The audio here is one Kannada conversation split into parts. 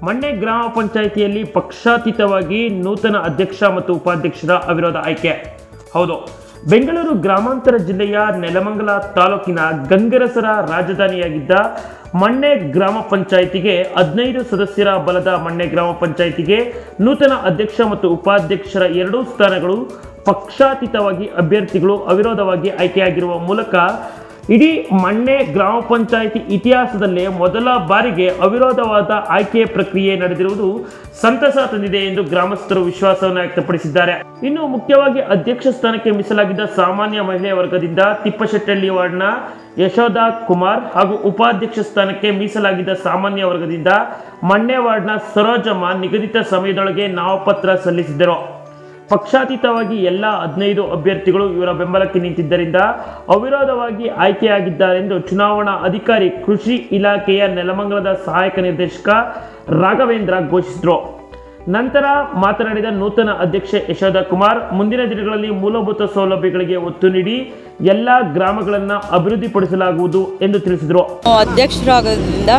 ಮಣ್ಣೆ ಗ್ರಾಮ ಪಂಚಾಯಿತಿಯಲ್ಲಿ ಪಕ್ಷಾತೀತವಾಗಿ ನೂತನ ಅಧ್ಯಕ್ಷ ಮತ್ತು ಉಪಾಧ್ಯಕ್ಷರ ಅವಿರೋಧ ಆಯ್ಕೆ ಹೌದು ಬೆಂಗಳೂರು ಗ್ರಾಮಾಂತರ ಜಿಲ್ಲೆಯ ನೆಲಮಂಗಲ ತಾಲೂಕಿನ ಗಂಗರಸರ ರಾಜಧಾನಿಯಾಗಿದ್ದ ಮಣ್ಣೆ ಗ್ರಾಮ ಪಂಚಾಯಿತಿಗೆ ಹದಿನೈದು ಸದಸ್ಯರ ಬಲದ ಮಣ್ಣೆ ಗ್ರಾಮ ಪಂಚಾಯಿತಿಗೆ ನೂತನ ಅಧ್ಯಕ್ಷ ಮತ್ತು ಉಪಾಧ್ಯಕ್ಷರ ಎರಡೂ ಸ್ಥಾನಗಳು ಪಕ್ಷಾತೀತವಾಗಿ ಅಭ್ಯರ್ಥಿಗಳು ಅವಿರೋಧವಾಗಿ ಆಯ್ಕೆಯಾಗಿರುವ ಮೂಲಕ ಇಡೀ ಮಣ್ಣೆ ಗ್ರಾಮ ಪಂಚಾಯಿತಿ ಇತಿಹಾಸದಲ್ಲೇ ಮೊದಲ ಬಾರಿಗೆ ಅವಿರೋಧವಾದ ಆಯ್ಕೆ ಪ್ರಕ್ರಿಯೆ ನಡೆದಿರುವುದು ಸಂತಸ ತಂದಿದೆ ಎಂದು ಗ್ರಾಮಸ್ಥರು ವಿಶ್ವಾಸವನ್ನು ವ್ಯಕ್ತಪಡಿಸಿದ್ದಾರೆ ಇನ್ನು ಮುಖ್ಯವಾಗಿ ಅಧ್ಯಕ್ಷ ಸ್ಥಾನಕ್ಕೆ ಮೀಸಲಾಗಿದ್ದ ಸಾಮಾನ್ಯ ಮಹಿಳೆಯ ವರ್ಗದಿಂದ ತಿಪ್ಪಶೆಟ್ಟಳ್ಳಿ ವಾರ್ಡ್ನ ಯಶೋಧ ಕುಮಾರ್ ಹಾಗೂ ಉಪಾಧ್ಯಕ್ಷ ಸ್ಥಾನಕ್ಕೆ ಮೀಸಲಾಗಿದ್ದ ಸಾಮಾನ್ಯ ವರ್ಗದಿಂದ ಮಣ್ಣೆ ವಾರ್ಡ್ನ ಸರೋಜಮ್ಮ ನಿಗದಿತ ಸಮಯದೊಳಗೆ ನಾಮಪತ್ರ ಸಲ್ಲಿಸಿದ್ದರು ಪಕ್ಷಾತೀತವಾಗಿ ಎಲ್ಲ ಹದಿನೈದು ಅಭ್ಯರ್ಥಿಗಳು ಇವರ ಬೆಂಬಲಕ್ಕೆ ನಿಂತಿದ್ದರಿಂದ ಅವಿರೋಧವಾಗಿ ಆಯ್ಕೆಯಾಗಿದ್ದಾರೆಂದು ಚುನಾವಣಾ ಅಧಿಕಾರಿ ಕೃಷಿ ಇಲಾಖೆಯ ನೆಲಮಂಗಲದ ಸಹಾಯಕ ನಿರ್ದೇಶಕ ರಾಘವೇಂದ್ರ ಘೋಷಿಸಿದರು ನಂತರ ಮಾತನಾಡಿದ ನೂತನ ಅಧ್ಯಕ್ಷೆ ಯಶೋಧ ಕುಮಾರ್ ಮುಂದಿನ ದಿನಗಳಲ್ಲಿ ಮೂಲಭೂತ ಸೌಲಭ್ಯಗಳಿಗೆ ಒತ್ತು ನೀಡಿ ಎಲ್ಲ ಗ್ರಾಮಗಳನ್ನು ಅಭಿವೃದ್ಧಿಪಡಿಸಲಾಗುವುದು ಎಂದು ತಿಳಿಸಿದರು ಅಧ್ಯಕ್ಷರಾಗೋದ್ರಿಂದ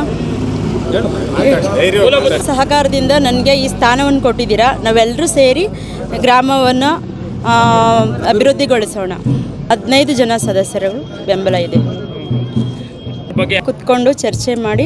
ಸಹಕಾರದಿಂದ ನನಗೆ ಈ ಸ್ಥಾನವನ್ನು ಕೊಟ್ಟಿದ್ದೀರಾ ನಾವೆಲ್ಲರೂ ಸೇರಿ ಗ್ರಾಮವನ್ನು ಆ, ಅಭಿವೃದ್ಧಿಗೊಳಿಸೋಣ ಹದಿನೈದು ಜನ ಸದಸ್ಯರು ಬೆಂಬಲ ಇದೆ ಕುತ್ಕೊಂಡು ಚರ್ಚೆ ಮಾಡಿ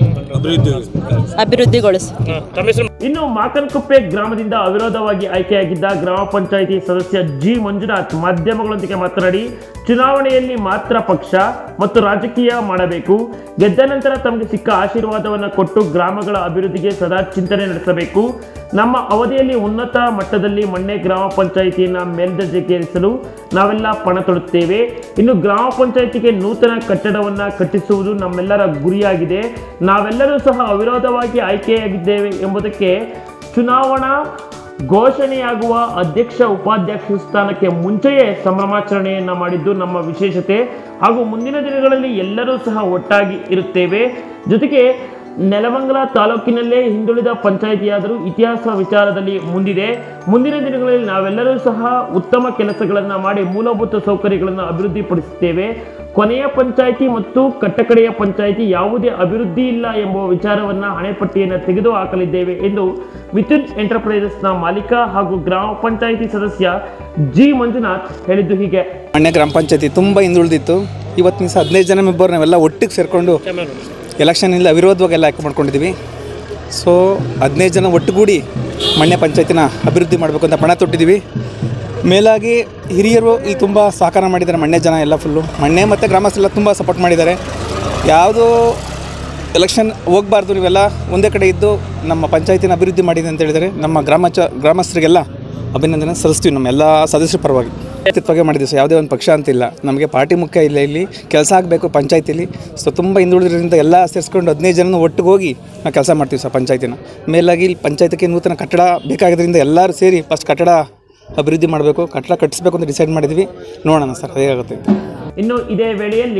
ಅಭಿವೃದ್ಧಿಗೊಳಿಸು ಇನ್ನು ಮಾಕನಕುಪ್ಪೆ ಗ್ರಾಮದಿಂದ ಅವಿರೋಧವಾಗಿ ಆಯ್ಕೆಯಾಗಿದ್ದ ಗ್ರಾಮ ಪಂಚಾಯಿತಿ ಸದಸ್ಯ ಜಿ ಮಂಜುನಾಥ್ ಮಾಧ್ಯಮಗಳೊಂದಿಗೆ ಮಾತನಾಡಿ ಚುನಾವಣೆಯಲ್ಲಿ ಮಾತ್ರ ಪಕ್ಷ ಮತ್ತು ರಾಜಕೀಯ ಮಾಡಬೇಕು ಗೆದ್ದ ನಂತರ ತಮಗೆ ಸಿಕ್ಕ ಆಶೀರ್ವಾದವನ್ನು ಕೊಟ್ಟು ಗ್ರಾಮಗಳ ಅಭಿವೃದ್ಧಿಗೆ ಸದಾ ಚಿಂತನೆ ನಡೆಸಬೇಕು ನಮ್ಮ ಅವಧಿಯಲ್ಲಿ ಉನ್ನತ ಮಟ್ಟದಲ್ಲಿ ಮಣ್ಣೆ ಗ್ರಾಮ ಪಂಚಾಯಿತಿಯನ್ನು ಮೇಲ್ದರ್ಜೆಗೇರಿಸಲು ನಾವೆಲ್ಲ ಪಣ ತೊಡುತ್ತೇವೆ ಇನ್ನು ಗ್ರಾಮ ಪಂಚಾಯಿತಿಗೆ ನೂತನ ಕಟ್ಟಡವನ್ನು ಕಟ್ಟಿಸುವುದು ನಮ್ಮೆಲ್ಲರ ಗುರಿಯಾಗಿದೆ ನಾವೆಲ್ಲರೂ ಸಹ ಅವಿರೋಧವಾಗಿ ಆಯ್ಕೆಯಾಗಿದ್ದೇವೆ ಎಂಬುದಕ್ಕೆ ಚುನಾವಣಾ ಘೋಷಣೆಯಾಗುವ ಅಧ್ಯಕ್ಷ ಉಪಾಧ್ಯಕ್ಷ ಸ್ಥಾನಕ್ಕೆ ಮುಂಚೆಯೇ ಸಂಭ್ರಮಾಚರಣೆಯನ್ನ ಮಾಡಿದ್ದು ನಮ್ಮ ವಿಶೇಷತೆ ಹಾಗೂ ಮುಂದಿನ ದಿನಗಳಲ್ಲಿ ಎಲ್ಲರೂ ಸಹ ಒಟ್ಟಾಗಿ ಇರುತ್ತೇವೆ ಜೊತೆಗೆ ನೆಲಮಂಗಲ ತಾಲೂಕಿನಲ್ಲೇ ಹಿಂದುಳಿದ ಪಂಚಾಯಿತಿಯಾದರೂ ಇತಿಹಾಸ ವಿಚಾರದಲ್ಲಿ ಮುಂದಿದೆ ಮುಂದಿನ ದಿನಗಳಲ್ಲಿ ನಾವೆಲ್ಲರೂ ಸಹ ಉತ್ತಮ ಕೆಲಸಗಳನ್ನು ಮಾಡಿ ಮೂಲಭೂತ ಸೌಕರ್ಯಗಳನ್ನು ಅಭಿವೃದ್ಧಿಪಡಿಸುತ್ತೇವೆ ಕೊನೆಯ ಪಂಚಾಯಿತಿ ಮತ್ತು ಕಟ್ಟಕಡೆಯ ಪಂಚಾಯಿತಿ ಯಾವುದೇ ಅಭಿವೃದ್ಧಿ ಇಲ್ಲ ಎಂಬ ವಿಚಾರವನ್ನು ಹಣೆಪಟ್ಟಿಯನ್ನು ತೆಗೆದು ಹಾಕಲಿದ್ದೇವೆ ಎಂದು ಮಿಥುನ್ ಎಂಟರ್ಪ್ರೈಸಸ್ನ ಮಾಲೀಕ ಹಾಗೂ ಗ್ರಾಮ ಪಂಚಾಯಿತಿ ಸದಸ್ಯ ಜಿ ಮಂಜುನಾಥ್ ಹೇಳಿದ್ದು ಹೀಗೆ ಮಣ್ಣೆ ಗ್ರಾಮ ಪಂಚಾಯತಿ ತುಂಬ ಹಿಂದುಳಿದಿತ್ತು ಇವತ್ತಿನ ದಿವಸ ಹದಿನೈದು ಜನ ಮೆಂಬರ್ ನಾವೆಲ್ಲ ಒಟ್ಟಿಗೆ ಸೇರಿಕೊಂಡು ಎಲೆಕ್ಷನಲ್ಲಿ ಅವಿರೋಧವಾಗಿ ಎಲ್ಲ ಆಯ್ಕೆ ಮಾಡ್ಕೊಂಡಿದ್ದೀವಿ ಸೊ ಹದಿನೈದು ಜನ ಒಟ್ಟುಗೂಡಿ ಮಣ್ಣೆ ಪಂಚಾಯತಿನ ಅಭಿವೃದ್ಧಿ ಮಾಡಬೇಕು ಅಂತ ಪಣ ತೊಟ್ಟಿದ್ದೀವಿ ಮೇಲಾಗಿ ಹಿರಿಯರು ಇಲ್ಲಿ ತುಂಬ ಸಹಕಾರ ಮಾಡಿದ್ದಾರೆ ಮಣ್ಣೆ ಜನ ಎಲ್ಲ ಫುಲ್ಲು ಮಣ್ಣೆ ಮತ್ತು ಗ್ರಾಮಸ್ಥರೆಲ್ಲ ತುಂಬ ಸಪೋರ್ಟ್ ಮಾಡಿದ್ದಾರೆ ಯಾವುದು ಎಲೆಕ್ಷನ್ ಹೋಗಬಾರ್ದು ನೀವೆಲ್ಲ ಒಂದೇ ಕಡೆ ಇದ್ದು ನಮ್ಮ ಪಂಚಾಯತಿನ ಅಭಿವೃದ್ಧಿ ಮಾಡಿದೆ ಅಂತ ಹೇಳಿದರೆ ನಮ್ಮ ಗ್ರಾಮ ಚ ಗ್ರಾಮಸ್ಥರಿಗೆಲ್ಲ ಅಭಿನಂದನೆ ಸಲ್ಲಿಸ್ತೀವಿ ನಮ್ಮ ಎಲ್ಲ ಸದಸ್ಯರ ಪರವಾಗಿ ವ್ಯಕ್ತಿತ್ವವಾಗಿ ಮಾಡಿದ್ದೀವಿ ಸರ್ ಯಾವುದೇ ಒಂದು ಪಕ್ಷ ಅಂತಿಲ್ಲ ನಮಗೆ ಪಾರ್ಟಿ ಮುಖ್ಯ ಇಲ್ಲ ಇಲ್ಲಿ ಕೆಲಸ ಆಗಬೇಕು ಪಂಚಾಯತಿಲಿ ಸೊ ತುಂಬ ಹಿಂದುಳಿದ್ರಿಂದ ಎಲ್ಲ ಸೇರಿಸ್ಕೊಂಡು ಹದಿನೈದು ಜನ ಒಟ್ಟಿಗೆ ಹೋಗಿ ನಾವು ಕೆಲಸ ಮಾಡ್ತೀವಿ ಸರ್ ಪಂಚಾಯತಿನ ಮೇಲಾಗಿ ಇಲ್ಲಿ ಪಂಚಾಯತಿಗೆ ನೂತನ ಕಟ್ಟಡ ಬೇಕಾಗೋದ್ರಿಂದ ಎಲ್ಲರೂ ಸೇರಿ ಫಸ್ಟ್ ಕಟ್ಟಡ ಅಭಿವೃದ್ಧಿ ಮಾಡಬೇಕು ಕಟ್ಟಡ ಕಟ್ಟಿಸ್ಬೇಕು ಅಂತ ಡಿಸೈಡ್ ಮಾಡಿದ್ವಿ ನೋಡೋಣ ಸರ್ ಹೇಗಾಗುತ್ತೆ ಅಂತ. ಇನ್ನು ಇದೇ ವೇಳೆಯಲ್ಲಿ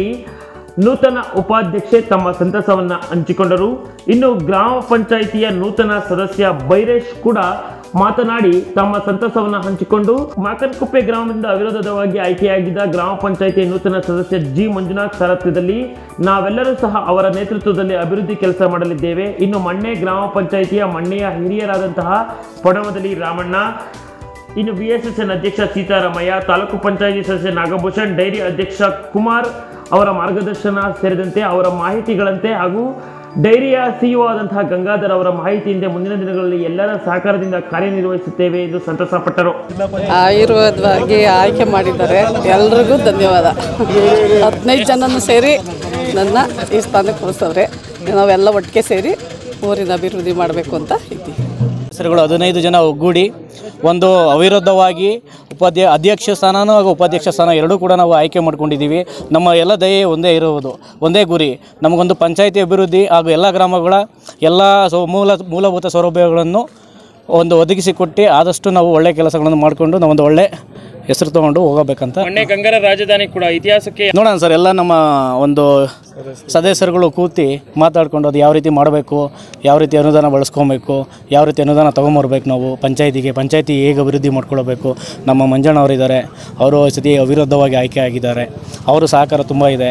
ನೂತನ ಉಪಾಧ್ಯಕ್ಷೆ ತಮ್ಮ ಸಂತಸವನ್ನ ಹಂಚಿಕೊಂಡರು ಇನ್ನು ಗ್ರಾಮ ಪಂಚಾಯಿತಿಯ ನೂತನ ಸದಸ್ಯ ಬೈರೇಶ್ ಕೂಡ ಮಾತನಾಡಿ ತಮ್ಮ ಸಂತಸವನ್ನ ಹಂಚಿಕೊಂಡು ಮಾಕನ್ಕುಪ್ಪೆ ಗ್ರಾಮದಿಂದ ಅವಿರೋಧವಾಗಿ ಆಯ್ಕೆಯಾಗಿದ್ದ ಗ್ರಾಮ ಪಂಚಾಯಿತಿಯ ನೂತನ ಸದಸ್ಯ ಜಿ ಮಂಜುನಾಥ್ ಸಾರಥ್ಯದಲ್ಲಿ ನಾವೆಲ್ಲರೂ ಸಹ ಅವರ ನೇತೃತ್ವದಲ್ಲಿ ಅಭಿವೃದ್ಧಿ ಕೆಲಸ ಮಾಡಲಿದ್ದೇವೆ ಇನ್ನು ಮಣ್ಣೆ ಗ್ರಾಮ ಪಂಚಾಯಿತಿಯ ಮಣ್ಣೆಯ ಹಿರಿಯರಾದಂತಹ ಪಡವದಲ್ಲಿ ರಾಮಣ್ಣ ಇನ್ನು ಬಿ ಎಸ್ ಎಸ್ ಎನ್ ಅಧ್ಯಕ್ಷ ಸೀತಾರಾಮಯ್ಯ ತಾಲೂಕು ಪಂಚಾಯಿತಿ ಸದಸ್ಯ ನಾಗಭೂಷಣ್ ಡೈರಿ ಅಧ್ಯಕ್ಷ ಕುಮಾರ್ ಅವರ ಮಾರ್ಗದರ್ಶನ ಸೇರಿದಂತೆ ಅವರ ಮಾಹಿತಿಗಳಂತೆ ಹಾಗೂ ಡೈರಿಯ ಸಿಇಒ ಆದಂತಹ ಗಂಗಾಧರ್ ಅವರ ಮಾಹಿತಿಯಿಂದ ಮುಂದಿನ ದಿನಗಳಲ್ಲಿ ಎಲ್ಲರ ಸಹಕಾರದಿಂದ ಕಾರ್ಯನಿರ್ವಹಿಸುತ್ತೇವೆ ಎಂದು ಸಂತಸಪಟ್ಟರು ಆಯುರ್ವೇದವಾಗಿ ಆಯ್ಕೆ ಮಾಡಿದ್ದಾರೆ ಎಲ್ರಿಗೂ ಧನ್ಯವಾದ ಹದಿನೈದು ಜನನು ಸೇರಿ ನನ್ನ ಈ ಸ್ಥಾನಕ್ಕೆ ಕೂರಿಸವ್ರೆ ನಾವೆಲ್ಲ ಒಟ್ಟಿಗೆ ಸೇರಿ ಊರಿನ ಅಭಿವೃದ್ಧಿ ಮಾಡಬೇಕು ಅಂತ ಇದ್ದೀವಿ ಸದಸ್ಯರುಗಳು ಹದಿನೈದು ಜನ ಒಗ್ಗೂಡಿ ಒಂದು ಅವಿರುದ್ಧವಾಗಿ ಉಪಾಧ್ಯ ಅಧ್ಯಕ್ಷ ಸ್ಥಾನನೂ ಹಾಗೂ ಉಪಾಧ್ಯಕ್ಷ ಸ್ಥಾನ ಎರಡೂ ಕೂಡ ನಾವು ಆಯ್ಕೆ ಮಾಡ್ಕೊಂಡಿದ್ದೀವಿ ನಮ್ಮ ಎಲ್ಲ ದಯೆ ಒಂದೇ ಇರುವುದು ಒಂದೇ ಗುರಿ ನಮಗೊಂದು ಪಂಚಾಯತಿ ಅಭಿವೃದ್ಧಿ ಹಾಗೂ ಎಲ್ಲ ಗ್ರಾಮಗಳ ಎಲ್ಲ ಸೌ ಮೂಲ ಮೂಲಭೂತ ಸೌಲಭ್ಯಗಳನ್ನು ಒಂದು ಒದಗಿಸಿಕೊಟ್ಟು ಆದಷ್ಟು ನಾವು ಒಳ್ಳೆಯ ಕೆಲಸಗಳನ್ನು ಮಾಡಿಕೊಂಡು ನಾವೊಂದು ಒಳ್ಳೆ ಹೆಸರು ತೊಗೊಂಡು ಹೋಗಬೇಕಂತ ಮೊನ್ನೆ ಗಂಗರ ರಾಜಧಾನಿ ಕೂಡ ಇತಿಹಾಸಕ್ಕೆ ನೋಡೋಣ ಸರ್ ಎಲ್ಲ ನಮ್ಮ ಒಂದು ಸದಸ್ಯರುಗಳು ಕೂತಿ ಮಾತಾಡ್ಕೊಂಡು ಅದು ಯಾವ ರೀತಿ ಮಾಡಬೇಕು ಯಾವ ರೀತಿ ಅನುದಾನ ಬಳಸ್ಕೊಬೇಕು ಯಾವ ರೀತಿ ಅನುದಾನ ತೊಗೊಂಬರ್ಬೇಕು ನಾವು ಪಂಚಾಯತಿಗೆ ಪಂಚಾಯತಿ ಹೇಗೆ ಅಭಿವೃದ್ಧಿ ಮಾಡ್ಕೊಳ್ಬೇಕು ನಮ್ಮ ಮಂಜಣ್ಣ ಅವರಿದ್ದಾರೆ ಅವರು ಈ ಸತಿ ಅವಿರೋಧವಾಗಿ ಆಯ್ಕೆ ಆಗಿದ್ದಾರೆ ಅವರು ಸಹಕಾರ ತುಂಬ ಇದೆ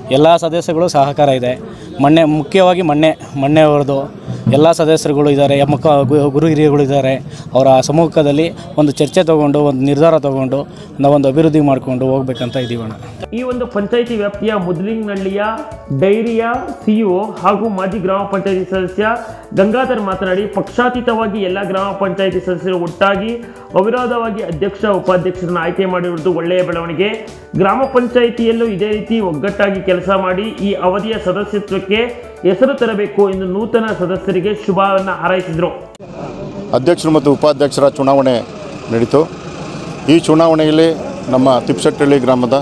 ಎಲ್ಲ ಸದಸ್ಯಗಳು ಸಹಕಾರ ಇದೆ ಮಣ್ಣೆ ಮುಖ್ಯವಾಗಿ ಮಣ್ಣೆ ಮಣ್ಣೆ ಅವ್ರದ್ದು ಎಲ್ಲ ಸದಸ್ಯರುಗಳು ಇದ್ದಾರೆ ಮುಖ ಗು- ಗುರು ಹಿರಿಯರುಗಳು ಇದ್ದಾರೆ ಅವರ ಸಮ್ಮುಖದಲ್ಲಿ ಒಂದು ಚರ್ಚೆ ತಗೊಂಡು ಒಂದು ನಿರ್ಧಾರ ತಗೊಂಡು ನಾವೊಂದು ಅಭಿವೃದ್ಧಿ ಮಾಡಿಕೊಂಡು ಹೋಗ್ಬೇಕಂತ ಇದ್ದೀವಣ್ಣ ಈ ಒಂದು ಪಂಚಾಯಿತಿ ವ್ಯಾಪ್ತಿಯ ಮುದ್ಲಿಂಗ್ನಳ್ಳಿಯ ಡೈರಿಯ ಸಿಇಒ ಹಾಗೂ ಮಾಜಿ ಗ್ರಾಮ ಪಂಚಾಯಿತಿ ಸದಸ್ಯ ಗಂಗಾಧರ್ ಮಾತನಾಡಿ ಪಕ್ಷಾತೀತವಾಗಿ ಎಲ್ಲ ಗ್ರಾಮ ಪಂಚಾಯಿತಿ ಸದಸ್ಯರು ಒಟ್ಟಾಗಿ ಅವಿರೋಧವಾಗಿ ಅಧ್ಯಕ್ಷ ಉಪಾಧ್ಯಕ್ಷರನ್ನು ಆಯ್ಕೆ ಮಾಡಿರುವುದು ಒಳ್ಳೆಯ ಬೆಳವಣಿಗೆ ಗ್ರಾಮ ಪಂಚಾಯಿತಿಯಲ್ಲೂ ಇದೇ ರೀತಿ ಒಗ್ಗಟ್ಟಾಗಿ ಕೆಲಸ ಮಾಡಿ ಈ ಅವಧಿಯ ಸದಸ್ಯತ್ವಕ್ಕೆ ಹೆಸರು ತರಬೇಕು ಎಂದು ನೂತನ ಸದಸ್ಯರಿಗೆ ಶುಭವನ್ನು ಹಾರೈಸಿದರು ಅಧ್ಯಕ್ಷರು ಮತ್ತು ಉಪಾಧ್ಯಕ್ಷರ ಚುನಾವಣೆ ನಡೀತು ಈ ಚುನಾವಣೆಯಲ್ಲಿ ನಮ್ಮ ತಿಪ್ಸಟ್ಟಳ್ಳಿ ಗ್ರಾಮದ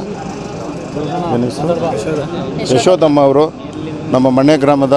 ಏನ್ ಹೆಸ್ರು? ಯಶೋದಮ್ಮ ಅವರು ನಮ್ಮ ಮಣ್ಣೆ ಗ್ರಾಮದ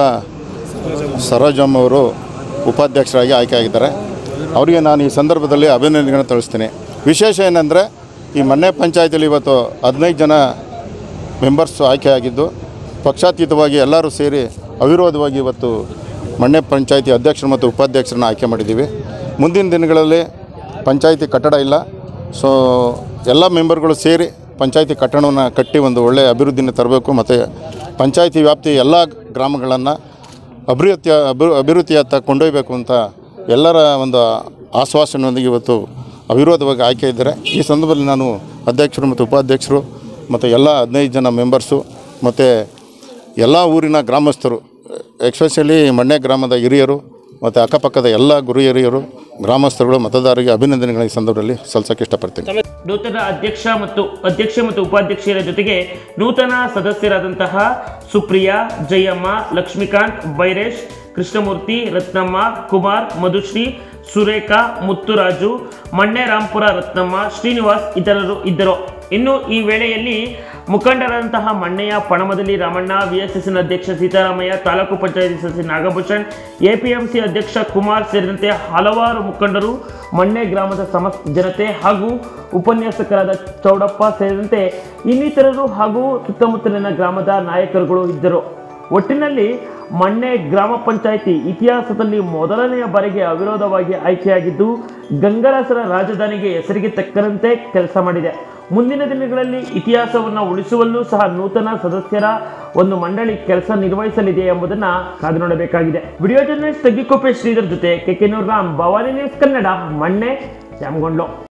ಸರೋಜಮ್ಮ ಅವರು ಉಪಾಧ್ಯಕ್ಷರಾಗಿ ಆಯ್ಕೆಯಾಗಿದ್ದಾರೆ ಅವರಿಗೆ ನಾನು ಈ ಸಂದರ್ಭದಲ್ಲಿ ಅಭಿನಂದನೆಗಳನ್ನು ತಿಳಿಸ್ತೀನಿ ವಿಶೇಷ ಏನಂದರೆ ಈ ಮಣ್ಣೆ ಪಂಚಾಯತಿಯಲ್ಲಿ ಇವತ್ತು ಹದಿನೈದು ಜನ ಮೆಂಬರ್ಸ್ ಆಯ್ಕೆಯಾಗಿದ್ದು ಪಕ್ಷಾತೀತವಾಗಿ ಎಲ್ಲರೂ ಸೇರಿ ಅವಿರೋಧವಾಗಿ ಇವತ್ತು ಮಣ್ಣೆ ಪಂಚಾಯತಿ ಅಧ್ಯಕ್ಷರು ಮತ್ತು ಉಪಾಧ್ಯಕ್ಷರನ್ನ ಆಯ್ಕೆ ಮಾಡಿದ್ದೀವಿ ಮುಂದಿನ ದಿನಗಳಲ್ಲಿ ಪಂಚಾಯತಿ ಕಟ್ಟಡ ಇಲ್ಲ ಸೊ ಎಲ್ಲ ಮೆಂಬರ್ಗಳು ಸೇರಿ ಪಂಚಾಯತಿ ಕಟ್ಟಡವನ್ನು ಕಟ್ಟಿ ಒಂದು ಒಳ್ಳೆಯ ಅಭಿವೃದ್ಧಿನ ತರಬೇಕು ಮತ್ತು ಪಂಚಾಯತಿ ವ್ಯಾಪ್ತಿ ಎಲ್ಲ ಗ್ರಾಮಗಳನ್ನು ಅಭಿವೃದ್ಧಿ ಅಭಿ ಅಭಿವೃದ್ಧಿಯತ್ತ ಕೊಂಡೊಯ್ಯಬೇಕು ಅಂತ ಎಲ್ಲರ ಒಂದು ಆಶ್ವಾಸನೆಯೊಂದಿಗೆ ಇವತ್ತು ಅವಿರೋಧವಾಗಿ ಆಯ್ಕೆ ಇದ್ದಾರೆ ಈ ಸಂದರ್ಭದಲ್ಲಿ ನಾನು ಅಧ್ಯಕ್ಷರು ಮತ್ತು ಉಪಾಧ್ಯಕ್ಷರು ಮತ್ತು ಎಲ್ಲ ಹದಿನೈದು ಜನ ಮೆಂಬರ್ಸು ಮತ್ತು ಎಲ್ಲ ಊರಿನ ಗ್ರಾಮಸ್ಥರು ಎಕ್ಸ್ಪೆಷಲಿ ಮಣ್ಣೆ ಗ್ರಾಮದ ಹಿರಿಯರು ಮತ್ತು ಅಕ್ಕಪಕ್ಕದ ಎಲ್ಲ ಗುರು ಹಿರಿಯರು ಗ್ರಾಮಸ್ಥರುಗಳು ಮತದಾರರಿಗೆ ಅಭಿನಂದನೆಗಳ ಈ ಸಂದರ್ಭದಲ್ಲಿ ಸಲ್ಲಿಸೋಕ್ಕೆ ಇಷ್ಟಪಡ್ತೀನಿ ನೂತನ ಅಧ್ಯಕ್ಷ ಮತ್ತು ಅಧ್ಯಕ್ಷ ಮತ್ತು ಉಪಾಧ್ಯಕ್ಷರ ಜೊತೆಗೆ ನೂತನ ಸದಸ್ಯರಾದಂತಹ ಸುಪ್ರಿಯಾ ಜಯಮ್ಮ ಲಕ್ಷ್ಮೀಕಾಂತ್ ಬೈರೇಶ್ ಕೃಷ್ಣಮೂರ್ತಿ ರತ್ನಮ್ಮ ಕುಮಾರ್ ಮಧುಶ್ರೀ ಸುರೇಖಾ ಮುತ್ತುರಾಜು ಮಣ್ಣೆ ರಾಂಪುರ ರತ್ನಮ್ಮ ಶ್ರೀನಿವಾಸ್ ಇತರರು ಇದ್ದರು ಇನ್ನು ಈ ವೇಳೆಯಲ್ಲಿ ಮುಖಂಡರಾದಂತಹ ಮಣ್ಣೆಯ ಪಣಮದಲ್ಲಿ ರಾಮಣ್ಣ ವಿಎಸ್ಎಸ್ನ ಅಧ್ಯಕ್ಷ ಸೀತಾರಾಮಯ್ಯ ತಾಲೂಕು ಪಂಚಾಯತಿ ಸದಸ್ಯ ನಾಗಭೂಷಣ್ ಎಪಿಎಂಸಿ ಅಧ್ಯಕ್ಷ ಕುಮಾರ್ ಸೇರಿದಂತೆ ಹಲವಾರು ಮುಖಂಡರು ಮಣ್ಣೆ ಗ್ರಾಮದ ಸಮಸ್ತ ಜನತೆ ಹಾಗೂ ಉಪನ್ಯಾಸಕರಾದ ಚೌಡಪ್ಪ ಸೇರಿದಂತೆ ಇನ್ನಿತರರು ಹಾಗೂ ಸುತ್ತಮುತ್ತಲಿನ ಗ್ರಾಮದ ನಾಯಕರುಗಳು ಇದ್ದರು ಒಟ್ಟಿನಲ್ಲಿ ಮಣ್ಣೆ ಗ್ರಾಮ ಪಂಚಾಯಿತಿ ಇತಿಹಾಸದಲ್ಲಿ ಮೊದಲನೆಯ ಬಾರಿಗೆ ಅವಿರೋಧವಾಗಿ ಆಯ್ಕೆಯಾಗಿದ್ದು ಗಂಗರಾಸರ ರಾಜಧಾನಿಗೆ ಹೆಸರಿಗೆ ತಕ್ಕಂತೆ ಕೆಲಸ ಮಾಡಿದೆ ಮುಂದಿನ ದಿನಗಳಲ್ಲಿ ಇತಿಹಾಸವನ್ನು ಉಳಿಸುವಲ್ಲೂ ಸಹ ನೂತನ ಸದಸ್ಯರ ಒಂದು ಮಂಡಳಿ ಕೆಲಸ ನಿರ್ವಹಿಸಲಿದೆ ಎಂಬುದನ್ನು ಕಾದು ನೋಡಬೇಕಾಗಿದೆ ವಿಡಿಯೋ ಜರ್ನಲಿಸ್ಟ್ ತಗ್ಗಿಕೊಪ್ಪೆ ಶ್ರೀಧರ್ ಜೊತೆ K K Ram Bhavani news Kannada ಮಣ್ಣೆ ಜಾಮಗೊಂಡ್ಲು